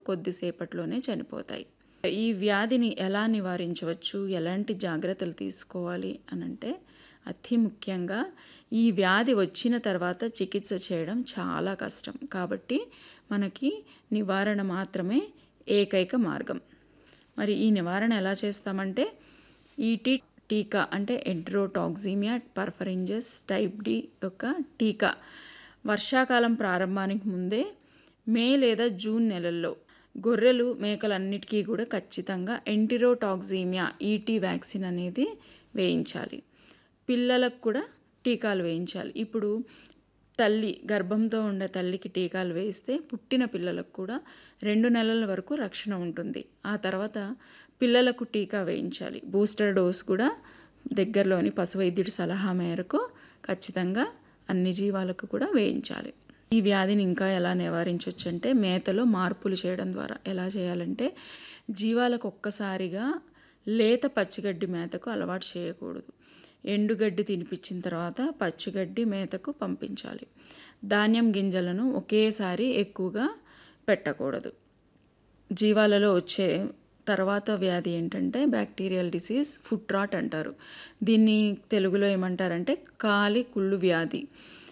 కొద్దిసేపట్లోనే చనిపోతాయి ఈ వ్యాధిని ఎలా నివారించవచ్చు ఎలాంటి జాగ్రత్తలు తీసుకోవాలి అనంటే అతి ముఖ్యంగా ఈ వ్యాధి వచ్చిన తర్వాత చికిత్స చేయడం చాలా కష్టం కాబట్టి మనకి నివారణ మాత్రమే ఏకైక మార్గం మరి ఈ నివారణ ఎలా చేస్తామంటే ఈటీ టీకా అంటే ఎంట్రోటాక్సిమియా పర్ఫరింజస్ టైప్ డి యొక్క టీకా వర్షాకాలం ప్రారంభానికి ముందే మే లేదా జూన్ నెలల్లో గొర్రెలు మేకలన్నిటికీ కూడా ఖచ్చితంగా ఎంటిరోటాక్సిమియా ఈటీ వ్యాక్సిన్ అనేది వేయించాలి పిల్లలకు కూడా టీకాలు వేయించాలి ఇప్పుడు తల్లి గర్భంతో ఉండే తల్లికి టీకాలు వేస్తే పుట్టిన పిల్లలకు కూడా రెండు నెలల వరకు రక్షణ ఉంటుంది ఆ తర్వాత పిల్లలకు టీకా వేయించాలి బూస్టర్ డోస్ కూడా దగ్గరలోని పశు వైద్యుడి సలహా మేరకు ఖచ్చితంగా అన్ని జీవాలకు కూడా వేయించాలి ఈ వ్యాధిని ఇంకా ఎలా నివారించవచ్చు అంటే మేతలో మార్పులు చేయడం ద్వారా ఎలా చేయాలంటే జీవాలకు ఒక్కసారిగా లేత పచ్చిగడ్డి మేతకు అలవాటు చేయకూడదు ఎండుగడ్డి తినిపించిన తర్వాత పచ్చిగడ్డి మేతకు పంపించాలి ధాన్యం గింజలను ఒకేసారి ఎక్కువగా పెట్టకూడదు జీవాలలో వచ్చే తర్వాత వ్యాధి ఏంటంటే బ్యాక్టీరియల్ డిసీజ్ ఫుట్ రాట్ అంటారు దీన్ని తెలుగులో ఏమంటారంటే కాలి కుళ్ళు వ్యాధి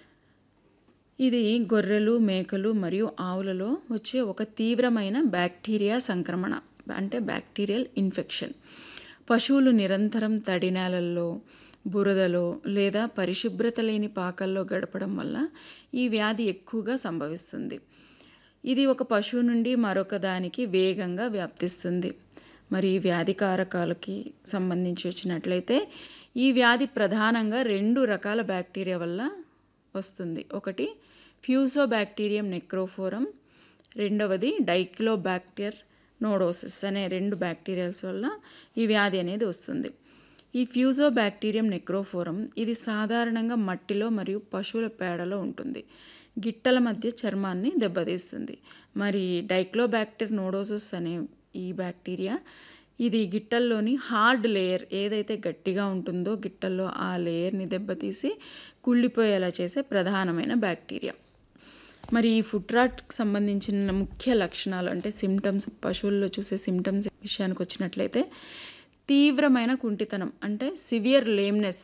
ఇది గొర్రెలు మేకలు మరియు ఆవులలో వచ్చే ఒక తీవ్రమైన బ్యాక్టీరియా సంక్రమణ అంటే బ్యాక్టీరియల్ ఇన్ఫెక్షన్ పశువులు నిరంతరం తడి నేలల్లో బురదలో లేదా పరిశుభ్రత లేని పాకల్లో గడపడం వల్ల ఈ వ్యాధి ఎక్కువగా సంభవిస్తుంది ఇది ఒక పశువు నుండి మరొక దానికి వేగంగా వ్యాప్తిస్తుంది మరి ఈ వ్యాధి కారకాలకి సంబంధించి వచ్చినట్లయితే ఈ వ్యాధి ప్రధానంగా రెండు రకాల బ్యాక్టీరియా వల్ల వస్తుంది ఒకటి ఫ్యూజోబ్యాక్టీరియం నెక్రోఫోరం రెండవది డైక్లోబ్యాక్టర్ నోడోసిస్ అనే రెండు బ్యాక్టీరియాస్ వల్ల ఈ వ్యాధి అనేది వస్తుంది ఈ ఫ్యూజోబ్యాక్టీరియం నెక్రోఫోరం ఇది సాధారణంగా మట్టిలో మరియు పశువుల పేడలో ఉంటుంది గిట్టల మధ్య చర్మాన్ని దెబ్బతీస్తుంది మరి డైక్లోబ్యాక్టర్ నోడోసిస్ అనే ఈ బ్యాక్టీరియా ఇది గిట్టల్లోని హార్డ్ లేయర్ ఏదైతే గట్టిగా ఉంటుందో గిట్టల్లో ఆ లేయర్ని దెబ్బతీసి కుళ్ళిపోయేలా చేసే ప్రధానమైన బ్యాక్టీరియా మరి ఈ ఫుడ్ రాట్కి సంబంధించిన ముఖ్య లక్షణాలు అంటే సిమ్టమ్స్ పశువుల్లో చూసే సిమ్టమ్స్ విషయానికి వచ్చినట్లయితే తీవ్రమైన కుంటితనం అంటే సివియర్ లేమ్నెస్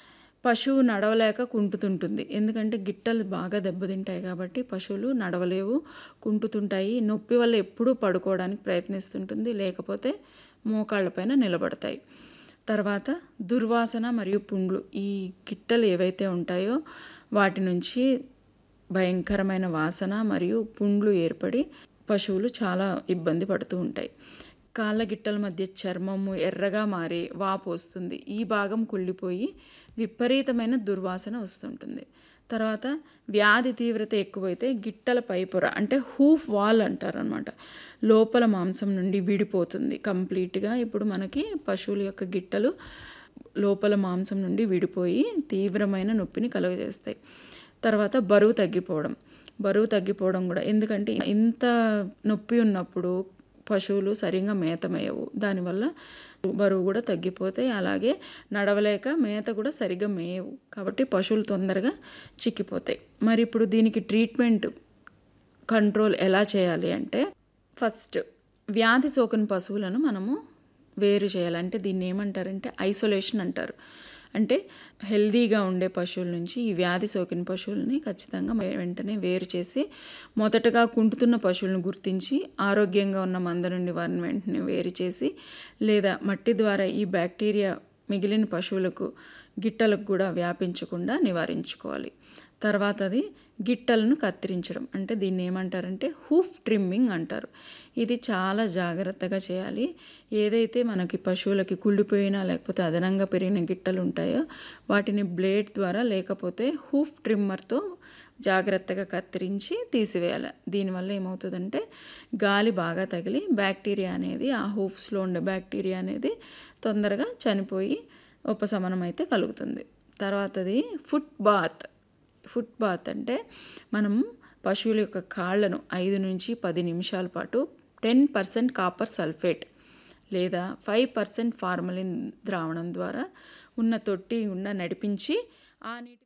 పశువు నడవలేక కుంటుతుంటుంది ఎందుకంటే గిట్టలు బాగా దెబ్బతింటాయి కాబట్టి పశువులు నడవలేవు కుంటుతుంటాయి నొప్పి వల్ల ఎప్పుడూ పడుకోవడానికి ప్రయత్నిస్తుంటుంది లేకపోతే మోకాళ్ళపైన నిలబడతాయి తర్వాత దుర్వాసన మరియు పుండ్లు ఈ గిట్టలు ఏవైతే ఉంటాయో వాటి నుంచి భయంకరమైన వాసన మరియు పుండ్లు ఏర్పడి పశువులు చాలా ఇబ్బంది పడుతూ ఉంటాయి కాళ్ళ గిట్టల మధ్య చర్మము ఎర్రగా మారి వాపు వస్తుంది ఈ భాగం కుళ్ళిపోయి విపరీతమైన దుర్వాసన వస్తుంటుంది తర్వాత వ్యాధి తీవ్రత ఎక్కువైతే గిట్టల పైపొర అంటే హూఫ్ వాల్ అంటారనమాట లోపల మాంసం నుండి విడిపోతుంది కంప్లీట్గా ఇప్పుడు మనకి పశువుల యొక్క గిట్టలు లోపల మాంసం నుండి విడిపోయి తీవ్రమైన నొప్పిని కలుగజేస్తాయి తర్వాత బరువు తగ్గిపోవడం బరువు తగ్గిపోవడం కూడా ఎందుకంటే ఇంత నొప్పి ఉన్నప్పుడు పశువులు సరిగా మేత మేయవు దానివల్ల బరువు కూడా తగ్గిపోతాయి అలాగే నడవలేక మేత కూడా సరిగ్గా మేయవు కాబట్టి పశువులు తొందరగా చిక్కిపోతాయి మరి ఇప్పుడు దీనికి ట్రీట్మెంట్ కంట్రోల్ ఎలా చేయాలి అంటే ఫస్ట్ వ్యాధి సోకిన పశువులను మనము వేరు చేయాలంటే దీన్ని ఏమంటారంటే ఐసోలేషన్ అంటారు అంటే హెల్దీగా ఉండే పశువుల నుంచి ఈ వ్యాధి సోకిన పశువులని ఖచ్చితంగా వెంటనే వేరు చేసి మొదటగా కుంటుతున్న పశువులను గుర్తించి ఆరోగ్యంగా ఉన్న మంద నుండి వారిని వెంటనే వేరు చేసి లేదా మట్టి ద్వారా ఈ బ్యాక్టీరియా మిగిలిన పశువులకు గిట్టలకు కూడా వ్యాపించకుండా నివారించుకోవాలి తర్వాత అది గిట్టలను కత్తిరించడం అంటే దీన్ని ఏమంటారంటే హూఫ్ ట్రిమ్మింగ్ అంటారు ఇది చాలా జాగ్రత్తగా చేయాలి ఏదైతే మనకి పశువులకి కుళ్ళిపోయినా లేకపోతే అదనంగా పెరిగిన గిట్టలు ఉంటాయో వాటిని బ్లేడ్ ద్వారా లేకపోతే హూఫ్ ట్రిమ్మర్తో జాగ్రత్తగా కత్తిరించి తీసివేయాలి దీనివల్ల ఏమవుతుందంటే గాలి బాగా తగిలి బ్యాక్టీరియా అనేది ఆ హూఫ్స్లో ఉండే బ్యాక్టీరియా అనేది తొందరగా చనిపోయి ఉపశమనం అయితే కలుగుతుంది తర్వాతది ఫుట్ బాత్ ఫుట్ బాత్ అంటే మనం పశువుల యొక్క కాళ్ళను ఐదు నుంచి పది నిమిషాల పాటు టెన్ పర్సెంట్ కాపర్ సల్ఫేట్ లేదా ఫైవ్ పర్సెంట్ ఫార్మలిన్ ద్రావణం ద్వారా ఉన్న తొట్టి గుండా నడిపించి ఆ నీటిలో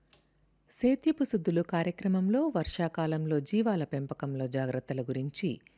సేద్యపు సుద్దులు కార్యక్రమంలో వర్షాకాలంలో జీవాల పెంపకంలో జాగ్రత్తల గురించి